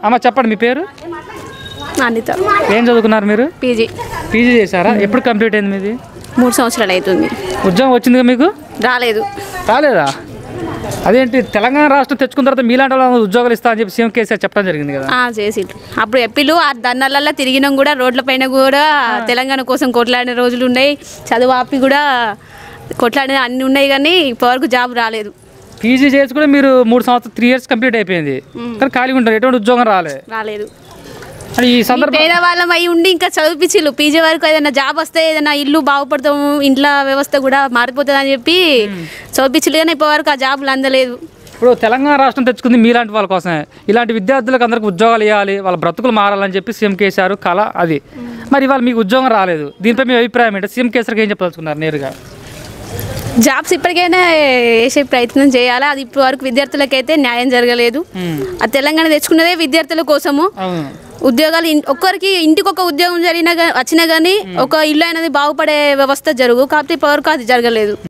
అమ్మ చెప్పండి మీ పేరు అనిత ఏం చదువుకున్నారు మీరు పీజీ పీజీ చేశారా ఎప్పుడు కంప్లీట్ అయింది మీది మూడు సంవత్సరాలు అవుతుంది ఉద్యోగం వచ్చిందిగా మీకు రాలేదు రాలేదా అదేంటి తెలంగాణ రాష్ట్రం తెచ్చుకున్న తర్వాత మీలాంటి వాళ్ళకి ఉద్యోగాలు ఇస్తా అని చెప్పి సీఎం కేసీఆర్ చెప్పడం జరిగింది కదా ఆ, చేసిండ్రు అప్పుడు ఎప్పిలు ఆ దన్నలల్లో తిరిగినాం కూడా రోడ్ల పైన కూడా తెలంగాణ కోసం కొట్లాడిన రోజులు ఉన్నాయి చదువు ఆపి కూడా కొట్లాడిన అన్ని ఉన్నాయి కానీ ఇప్పటివరకు జాబ్ రాలేదు పీజీ చేసి కూడా మీరు మూడు సంవత్సరాలు త్రీ ఇయర్స్ కంప్లీట్ అయిపోయింది కానీ ఖాళీగా ఉంటారు ఎటువంటి ఉద్యోగం రాలే రాలేదు అని ఈ సందర్భం పేదవాళ్ళం అయి ఉండి ఇంకా చదివిపించిల్లు పీజీ వరకు ఏదైనా జాబ్ వస్తే ఏదైనా ఇల్లు బాగుపడతాము ఇంట్లో వ్యవస్థ కూడా మారిపోతుంది అని చెప్పి చదివిపించలు కానీ ఇప్పటివరకు ఆ జాబులు అందలేదు ఇప్పుడు తెలంగాణ రాష్ట్రం తెచ్చుకుంది మీలాంటి వాళ్ళ కోసమే ఇలాంటి విద్యార్థులకు అందరికి ఉద్యోగాలు ఇవ్వాలి వాళ్ళ బ్రతుకులు మారాలని చెప్పి సీఎం కేసీఆర్ కళ అది మరి ఇవాళ మీకు ఉద్యోగం రాలేదు దీనిపై మీ అభిప్రాయం ఏంటి సీఎం కేసీఆర్కి ఏం చెప్పదలుచుకున్నారు నేరుగా జాబ్స్ ఇప్పటికైనా వేసే ప్రయత్నం చేయాలి అది ఇప్పటి వరకు విద్యార్థులకైతే న్యాయం జరగలేదు ఆ తెలంగాణ తెచ్చుకున్నదే విద్యార్థుల కోసము అవును ఉద్యోగాలు ఇన్- ఒక్కరికి ఇంటికి ఒక ఉద్యోగం జరిగినా గా- వచ్చినా కానీ ఒక ఇల్లు అనేది బాగుపడే వ్యవస్థ జరుగు కాకపోతే ఇప్పటివరకు అది జరగలేదు